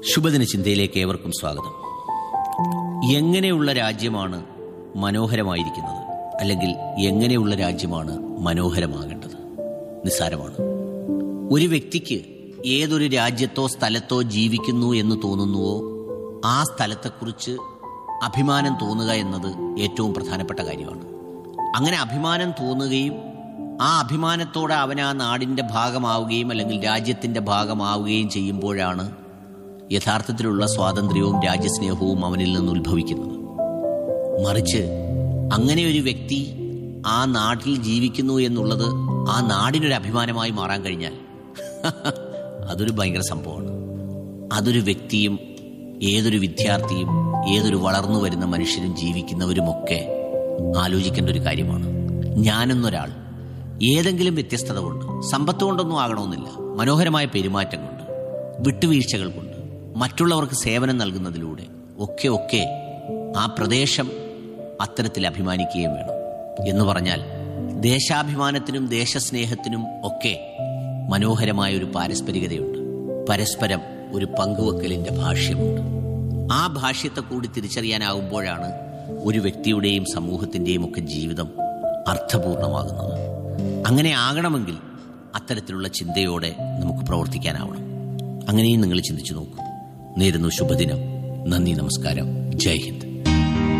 ശുഭദിന ചിന്തയിലേക്ക് ഏവർക്കും സ്വാഗതം എങ്ങനെയുള്ള രാജ്യമാണ് മനോഹരമായിരിക്കുന്നത് അല്ലെങ്കിൽ എങ്ങനെയുള്ള രാജ്യമാണ് മനോഹരമാകേണ്ടത് നിസ്സാരമാണ് ഒരു വ്യക്തിക്ക് ഏതൊരു രാജ്യത്തോ സ്ഥലത്തോ ജീവിക്കുന്നു എന്ന് തോന്നുന്നുവോ ആ സ്ഥലത്തെക്കുറിച്ച് അഭിമാനം തോന്നുക എന്നത് ഏറ്റവും പ്രധാനപ്പെട്ട കാര്യമാണ് അങ്ങനെ അഭിമാനം തോന്നുകയും ആ അഭിമാനത്തോടെ അവൻ ആ നാടിൻ്റെ ഭാഗമാവുകയും അല്ലെങ്കിൽ രാജ്യത്തിൻ്റെ ഭാഗമാവുകയും ചെയ്യുമ്പോഴാണ് യഥാർത്ഥത്തിലുള്ള സ്വാതന്ത്ര്യവും രാജ്യസ്നേഹവും അവനിൽ നിന്ന് ഉത്ഭവിക്കുന്നത് മറിച്ച് അങ്ങനെ ഒരു വ്യക്തി ആ നാട്ടിൽ ജീവിക്കുന്നു എന്നുള്ളത് ആ നാടിനൊരു അഭിമാനമായി മാറാൻ കഴിഞ്ഞാൽ അതൊരു ഭയങ്കര സംഭവമാണ് അതൊരു വ്യക്തിയും ഏതൊരു വിദ്യാർത്ഥിയും ഏതൊരു വളർന്നു വരുന്ന മനുഷ്യരും ജീവിക്കുന്നവരുമൊക്കെ ആലോചിക്കേണ്ട ഒരു കാര്യമാണ് ഞാനെന്നൊരാൾ ഏതെങ്കിലും വ്യത്യസ്തത കൊണ്ട് സമ്പത്ത് കൊണ്ടൊന്നും ആകണമെന്നില്ല മനോഹരമായ പെരുമാറ്റം കൊണ്ട് വിട്ടുവീഴ്ചകൾ കൊണ്ട് മറ്റുള്ളവർക്ക് സേവനം നൽകുന്നതിലൂടെ ഒക്കെ ഒക്കെ ആ പ്രദേശം അത്തരത്തിൽ അഭിമാനിക്കുകയും വേണം എന്ന് പറഞ്ഞാൽ ദേശാഭിമാനത്തിനും ദേശസ്നേഹത്തിനും ഒക്കെ മനോഹരമായ ഒരു പാരസ്പരികതയുണ്ട് പരസ്പരം ഒരു പങ്കുവെക്കലിന്റെ ഭാഷ്യമുണ്ട് ആ ഭാഷ്യത്തെ കൂടി തിരിച്ചറിയാനാകുമ്പോഴാണ് ഒരു വ്യക്തിയുടെയും സമൂഹത്തിന്റെയും ഒക്കെ ജീവിതം അർത്ഥപൂർണമാകുന്നത് അങ്ങനെ ആകണമെങ്കിൽ അത്തരത്തിലുള്ള ചിന്തയോടെ നമുക്ക് പ്രവർത്തിക്കാനാവണം അങ്ങനെയും നിങ്ങൾ ചിന്തിച്ചു നോക്കൂ നേരുന്നു ശുഭദിനം നന്ദി നമസ്കാരം ജയ് ഹിന്ദ്